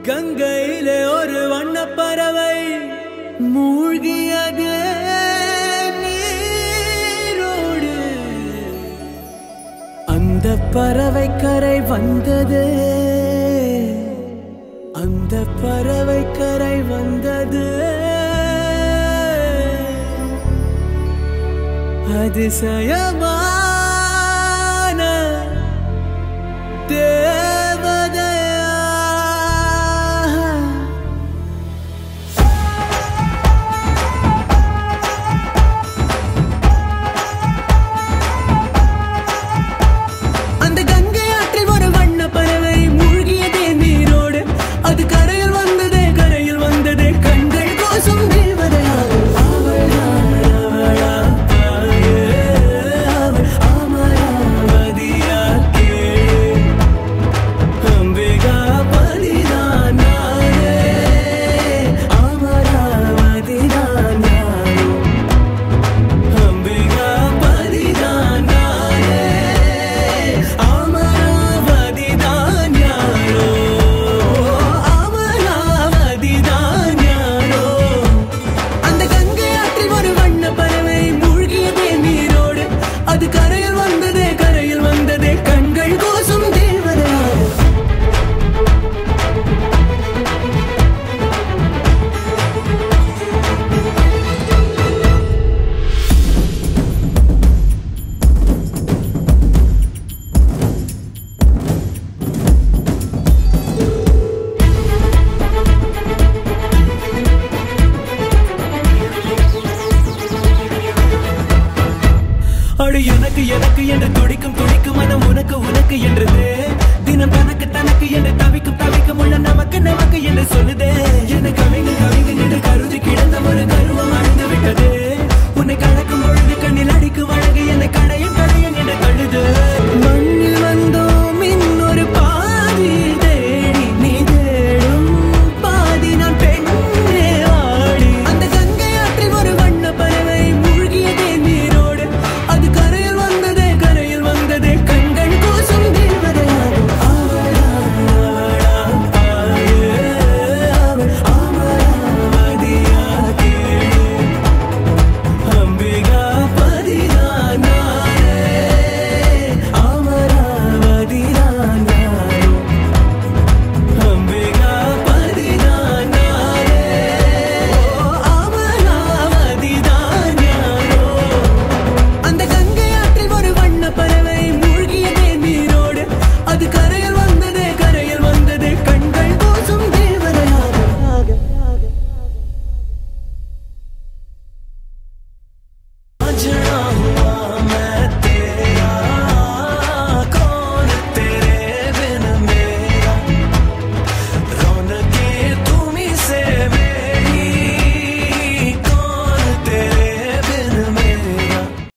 கங்கையிலே ஒரு வண்ணப்பறவை மூழ்கியது நீரோடு அந்த பறவை கரை வந்தது அந்த பறவை கரை வந்தது அதிசயமான தேவதையா அந்த கங்கை ஆற்றில் ஒரு வண்ண பறவை மூழ்கியதே நீரோடு அது கரையில் வந்ததே கரையில் வந்ததே கண்கள் கோசம் தேவதையாகும் அவள்தான் அவளா தாயே, அவள் அமராவதியா கேளு. அம்பிகா பதிதான் நானே, அமராவதிதான் நானும். அம்பிகா பதிதான் நானே, அமராவதிதான் யாரோ, அமராவதிதான் யாரோ. அந்த கங்கை ஆற்றில் ஒரு வண்ண பறவை மூழ்கியதே நீரோடு அது கரையில் வந்ததே கரையில் வந்ததே கண்கள் கோசும் தேவதையாகும் அடு எனக்கு எனக்கு என்று துடிக்கும் துடிக்கும் மனம் உனக்கு உனக்கு என்றது தினம் தனக்கு தனக்கு என்று தவிக்கும் தவிக்கும் உள்ள நமக்கு நமக்கு என்று சொல்லுதே